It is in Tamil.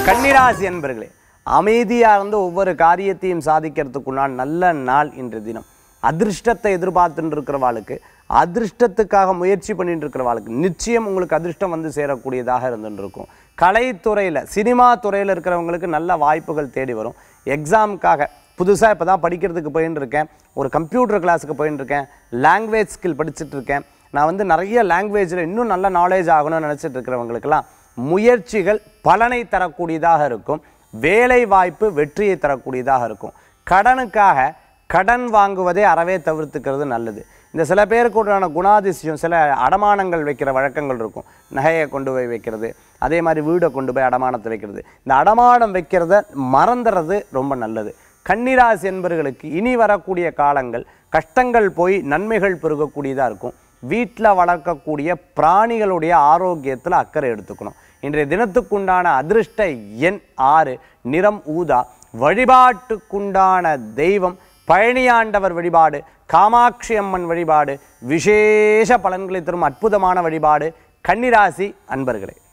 கன்னிராசி என்பர்களே அமைதியாக இருந்து ஒவ்வொரு காரியத்தையும் சாதிக்கிறதுக்குண்டான நல்ல நாள் இன்று தினம் அதிர்ஷ்டத்தை எதிர்பார்த்துட்டு இருக்கிறவாளுக்கு அதிர்ஷ்டத்துக்காக முயற்சி பண்ணிட்டு இருக்கிறவாளுக்கு நிச்சயம் உங்களுக்கு அதிர்ஷ்டம் வந்து சேரக்கூடியதாக இருந்துட்டு இருக்கும் கலைத்துறையில் சினிமா துறையில் இருக்கிறவங்களுக்கு நல்ல வாய்ப்புகள் தேடி வரும் எக்ஸாமுக்காக புதுசாக இப்போ தான் படிக்கிறதுக்கு போயின்னு இருக்கேன் ஒரு கம்ப்யூட்டர் கிளாஸுக்கு போயின்னு இருக்கேன் லாங்குவேஜ் ஸ்கில் படிச்சுட்டு இருக்கேன் நான் வந்து நிறைய லாங்குவேஜில் இன்னும் நல்ல நாலேஜ் ஆகணும்னு நினச்சிட்டு இருக்கிறவங்களுக்கெல்லாம் முயற்சிகள் பலனை தரக்கூடியதாக இருக்கும் வேலை வாய்ப்பு வெற்றியை தரக்கூடியதாக இருக்கும் கடனுக்காக கடன் வாங்குவதை அறவே தவிர்த்துக்கிறது நல்லது இந்த சில பேருக்கு உண்டான குணாதிசயம் சில அடமானங்கள் வைக்கிற வழக்கங்கள் இருக்கும் நகையை கொண்டு போய் வைக்கிறது அதே மாதிரி வீடை கொண்டு போய் அடமானத்தை வைக்கிறது இந்த அடமானம் வைக்கிறத மறந்துறது ரொம்ப நல்லது கன்னிராசி என்பவர்களுக்கு இனி வரக்கூடிய காலங்கள் கஷ்டங்கள் போய் நன்மைகள் பெருகக்கூடியதாக இருக்கும் வீட்டில் வளர்க்கக்கூடிய பிராணிகளுடைய ஆரோக்கியத்தில் அக்கறை எடுத்துக்கணும் இன்றைய தினத்துக்குண்டான அதிர்ஷ்ட எண் ஆறு நிறம் ஊதா வழிபாட்டுக்குண்டான தெய்வம் பழனியாண்டவர் வழிபாடு காமாட்சி அம்மன் வழிபாடு விசேஷ பலன்களை தரும் அற்புதமான வழிபாடு கன்னிராசி அன்பர்களே